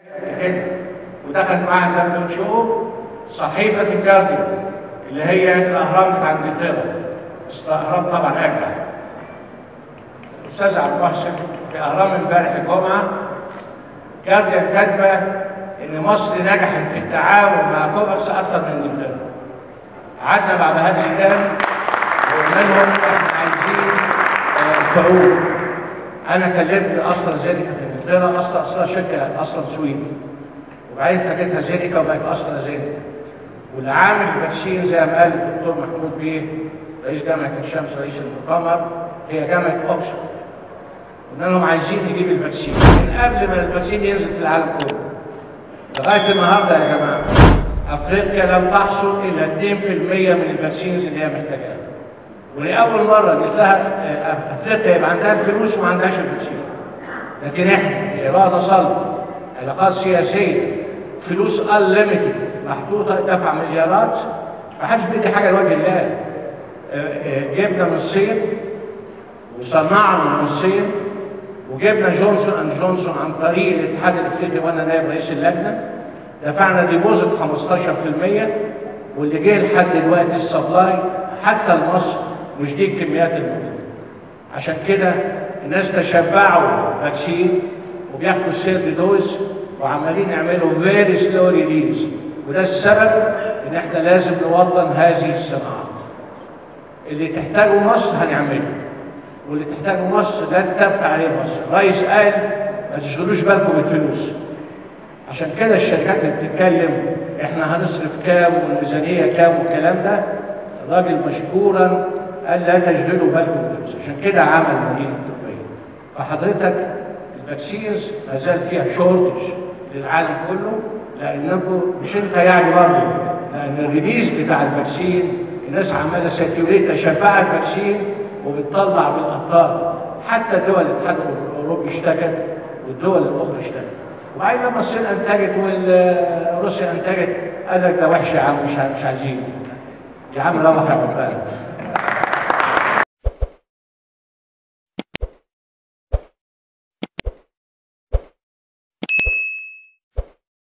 كده ودخل معاها دبليو اتش او صحيفه الجارديان اللي هي الاهرام بتاع انجلترا بس الاهرام طبعا اجدع الاستاذ عبد المحسن في اهرام امبارح الجمعه جارديان كاتبه ان مصر نجحت في التعاون مع كوفرس اكثر من انجلترا قعدنا مع بهاء زيدان وقلنا لهم احنا عايزين آه، تعود انا كلمت اصلا زينيكا في انجلترا اصلا اصلا شركه اصلا سويدي وبعدين فاجئتها زينيكا وبقت اصلا زينيكا واللي عامل الفاكسين زي ما قال الدكتور محمود بيه رئيس جامعه الشمس رئيس المؤتمر هي جامعه اوكسفورد قلنا لهم عايزين نجيب الفاكسين من قبل ما الفاكسين ينزل في العالم كله لغايه النهارده يا جماعه افريقيا لم تحصل الا 2% من الفاكسينز اللي هي محتاجاها ولاول مره قلت لها آه، افريقيا يبقى عندها الفلوس وما عندهاش الفاكسين لكن احنا باراده صلبه علاقات سياسيه فلوس انليمتد محطوطه دفع مليارات ما حدش بيدي حاجه لوجه الله آه، آه، جبنا من الصين وصنعنا من الصين وجبنا جونسون اند جونسون عن طريق الاتحاد الافريقي وانا نائب رئيس اللجنه دفعنا ديبوزيت 15% واللي جه لحد دلوقتي السبلاي حتى لمصر مش دي الكميات الموجوده عشان كده الناس تشبعوا فاكسين وبياخدوا السيرد دوز وعمالين يعملوا فيري سلو ريليز وده السبب ان احنا لازم نوطن هذه الصناعات اللي تحتاجه مصر هنعمله واللي تحتاجه مصر ده تبقى عليه مصر الرئيس قال ما تشغلوش بالكم بالفلوس عشان كده الشركات اللي بتتكلم احنا هنصرف كام والميزانيه كام والكلام ده الراجل مشكورا قال لا تشغلوا بالكم بالفلوس عشان كده عمل المدينه الطبيه فحضرتك الفاكسينز ما زال فيها شورتج للعالم كله لانكم مش انت يعني برضه لان الريليز بتاع الفاكسين الناس عماله ساتيوريت تشبع الفاكسين وبتطلع بالابطال حتى دول الاتحاد الاوروبي اشتكت والدول الاخرى اشتكت وبعدين لما الصين انتجت وروسيا انتجت قال لك ده وحش يا عم مش مش عايزينه يا عم روح يا عقبال